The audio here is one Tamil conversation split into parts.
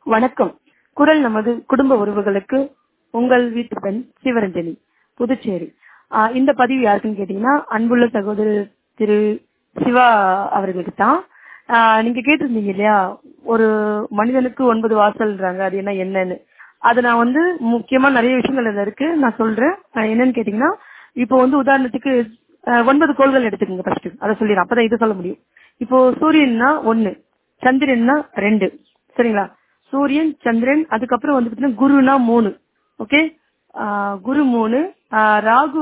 வணக்கம் குரல் நமது குடும்ப உறவுகளுக்கு உங்கள் வீட்டு பெண் சிவரஞ்சனி புதுச்சேரி ஆஹ் இந்த பதிவு யாருக்குன்னு கேட்டீங்கன்னா அன்புள்ள சகோதரர் திரு சிவா அவர்களுக்கு தான் ஆஹ் நீங்க கேட்டிருந்தீங்க இல்லையா ஒரு மனிதனுக்கு ஒன்பது வாசல்ன்றாங்க அது என்ன என்னன்னு அது நான் வந்து முக்கியமா நிறைய விஷயங்கள் அதுல இருக்கு நான் சொல்றேன் ஆஹ் என்னன்னு கேட்டீங்கன்னா இப்போ வந்து உதாரணத்துக்கு ஆஹ் ஒன்பது கோள்கள் எடுத்துக்கோங்க ஃபர்ஸ்ட் அதை சொல்லிடுறேன் அப்பதான் இது சொல்ல முடியும் இப்போ சூரியன்னா ஒன்னு சந்திரன்னா ரெண்டு சரிங்களா சூரியன் சந்திரன் அதுக்கப்புறம் வந்து பாத்தீங்கன்னா குருனா மூணு ஓகே குரு மூணு ஆஹ் ராகு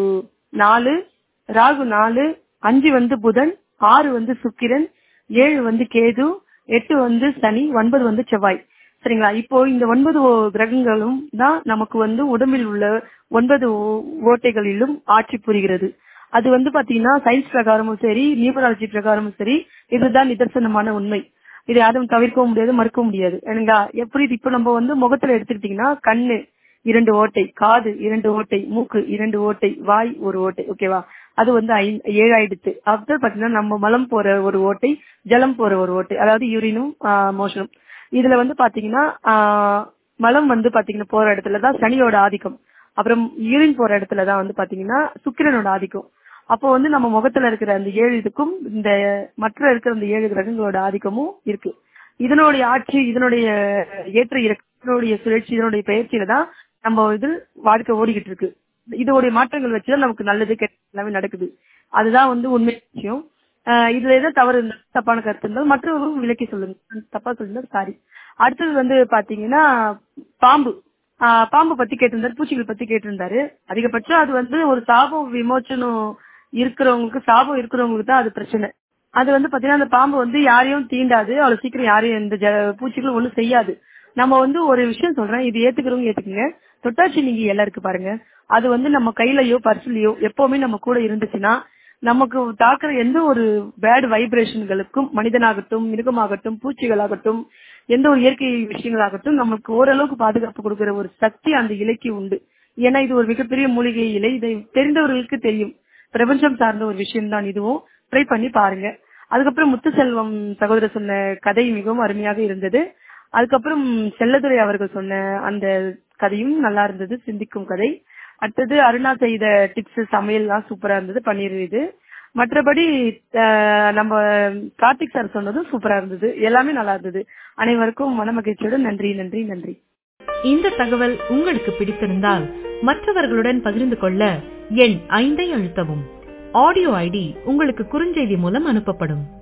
நாலு ராகு நாலு அஞ்சு வந்து புதன் ஆறு வந்து சுக்கிரன் ஏழு வந்து கேது எட்டு வந்து சனி ஒன்பது வந்து செவ்வாய் சரிங்களா இப்போ இந்த ஒன்பது ஓ- கிரகங்களும் தான் நமக்கு வந்து உடம்பில் உள்ள ஒன்பது ஓ- ஓட்டைகளிலும் ஆட்சி புரிகிறது அது வந்து பாத்தீங்கன்னா சயின்ஸ் பிரகாரமும் சரி நியூமராலஜி பிரகாரமும் சரி இதுதான் நிதர்சனமான உண்மை இதை யாரும் தவிர்க்கவும் முடியாது மறுக்கவும் முடியாது ஏனுங்களா எப்படி இது இப்ப நம்ம வந்து முகத்துல எடுத்துக்கிட்டீங்கன்னா கண்ணு இரண்டு ஓட்டை காது இரண்டு ஓட்டை மூக்கு இரண்டு ஓட்டை வாய் ஒரு ஓட்டை ஓகேவா அது வந்து ஐ- ஏழாயிடுத்து அப்புறம் பாத்தீங்கன்னா நம்ம மலம் போற ஒரு ஓட்டை ஜலம் போற ஒரு ஓட்டை அதாவது யூரினும் மோஷனும் இதுல வந்து பாத்தீங்கன்னா ஆஹ், மலம் வந்து பாத்தீங்கன்னா போற இடத்துலதான் சனியோட ஆதிக்கம் அப்புறம் யூரின் போற இடத்துலதான் வந்து பாத்தீங்கன்னா சுக்கிரனோட ஆதிக்கம் அப்போ வந்து நம்ம முகத்துல இருக்கிற அந்த ஏழு இதுக்கும் இந்த மற்ற இருக்கிற அந்த ஏழு கிரகங்களோட ஆதிக்கமும் இருக்கு இதனுடைய ஆட்சி இதனுடைய ஏற்ற இறக்கம் இதனுடைய சுழற்சி இதனுடைய பயிற்சியில தான் நம்ம இது வாழ்க்கை ஓடிக்கிட்டு இருக்கு இதோடைய மாற்றங்கள் வச்சுதான் நமக்கு நல்லது கெட்ட எல்லாமே நடக்குது அதுதான் வந்து உண்மை விஷயம் ஆஹ் இதுல ஏதாவது தவறு இருந்தா, தப்பான கருத்து இருந்தால் மற்றவர்களும் விலக்கி சொல்லுங்க தப்பா சொல்லிருந்தா சாரி அடுத்தது வந்து பாத்தீங்கன்னா பாம்பு ஆஹ் பாம்பு பத்தி கேட்டிருந்தாரு பூச்சிகள் பத்தி கேட்டிருந்தாரு அதிகபட்சம் அது வந்து ஒரு சாபம் விமோச்சனம் இருக்கிறவங்களுக்கு சாபம் இருக்கிறவங்களுக்கு தான் அது பிரச்சனை அது வந்து பாத்தீங்கன்னா அந்த பாம்பு வந்து யாரையும் தீண்டாது அவ்வளவு சீக்கிரம் யாரையும் எந்த ஜ- பூச்சிகளும் ஒண்ணும் செய்யாது நம்ம வந்து ஒரு விஷயம் சொல்றேன் இது ஏத்துக்கிறவங்க ஏத்துக்குங்க தொட்டாச்சி நீங்க எல்லாம் இருக்கு பாருங்க அது வந்து நம்ம கையிலயோ பர்ஸ்லயோ எப்பவுமே நம்ம கூட இருந்துச்சுன்னா நமக்கு தாக்குற எந்த ஒரு பேட் வைப்ரேஷன்களுக்கும் மனிதனாகட்டும் மிருகமாகட்டும் பூச்சிகளாகட்டும் எந்த ஒரு இயற்கை விஷயங்களாகட்டும் நமக்கு ஓரளவுக்கு பாதுகாப்பு கொடுக்கிற ஒரு சக்தி அந்த இலைக்கு உண்டு ஏன்னா இது ஒரு மிகப்பெரிய மூலிகை இலை இதை தெரிந்தவர்களுக்கு தெரியும் பிரபஞ்சம் சார்ந்த ஒரு விஷயம் தான் இதுவும் ட்ரை பண்ணி பாருங்க அதுக்கப்புறம் முத்துசெல்வம் சகோதரர் சொன்ன கதை மிகவும் அருமையாக இருந்தது அதுக்கப்புறம் செல்லதுரை அவர்கள் சொன்ன அந்த கதையும் நல்லா இருந்தது சிந்திக்கும் கதை அடுத்தது அருணா செய்த டிப்ஸ் சமையல்லாம் சூப்பரா இருந்தது பன்னீர் இது மற்றபடி அஹ், நம்ம கார்த்திக் சார் சொன்னதும் சூப்பரா இருந்தது எல்லாமே நல்லா இருந்தது அனைவருக்கும் மன மகிழ்ச்சியோட நன்றி நன்றி நன்றி இந்த தகவல் உங்களுக்கு பிடித்திருந்தால் மற்றவர்களுடன் பகிர்ந்து கொள்ள எண் ஐந்தை அழுத்தவும் ஆடியோ ஐடி உங்களுக்கு குறுஞ்செய்தி மூலம் அனுப்பப்படும்